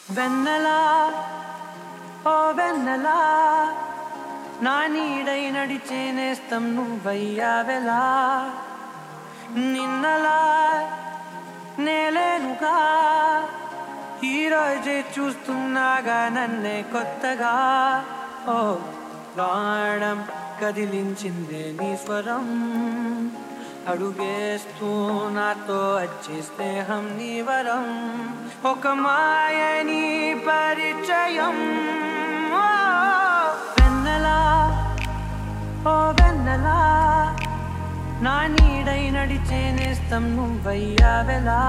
వెన్నెలా ఓ వెన్నెలా నా నీడై నడిచే నేస్తం నువ్వయ్యావెలా నిన్నలా నేలేనుగా ఈ రోజే చూస్తున్నాగా నన్నే కొత్తగా ఓ ప్రాణం కదిలించిందే నీ స్వరం అడుగేస్తూ నాతో వచ్చే స్నేహం నీ వరం ఒక మాయని పరిచయం ఓ వెన్నెలా ఓ వెన్నెలా నా నీడై నడిచే నేస్తం నువ్వయ్యావెలా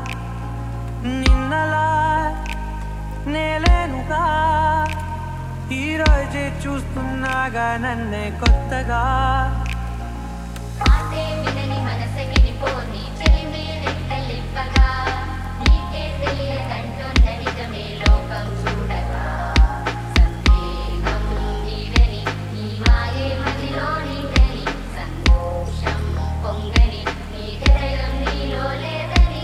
నిన్నలా నేలేనుగా ఈ రోజే చూస్తున్నాగా నన్నే కొత్తగా మాటే వినని మనసగిని పోని చెలిమే రెక్కలిప్పగా నీకే తెలియదంటున్న నిజమే లోకం చూడగా సందేహం నీడని నీ మాయే మదిలో నిండని సంతోషం పొంగని నీ హృదయం నీలో లేదని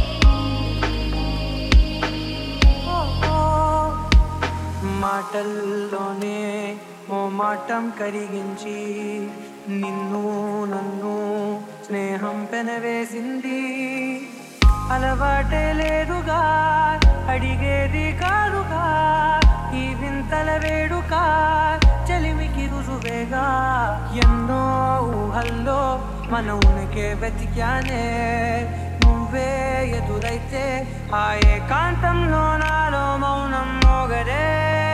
మాటల్లోనే ఓ మాటం కరిగించి నిన్ను నన్ను స్నేహం పెనవేసింది అలవాటే లేదుగా అడిగేది కాదుగా ఈ వింతల వేడుక చెలిమికి రుజువేగా ఎన్నో ఊహల్లో మన ఉనికే వెతికానే నువ్వే ఎదురైతే ఆ ఏకాంతంలో నాలో మౌనం మోగరే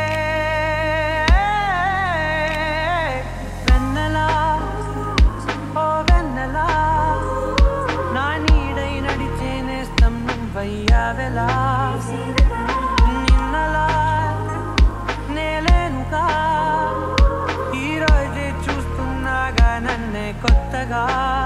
వెన్నెలా ఓ వెన్నెలా నా నీడై నడిచే నేస్తం నువ్వయ్యావెలా నిన్నలా నేలేనుగా ఈ రోజే చూస్తున్నాగా నన్నే కొత్తగా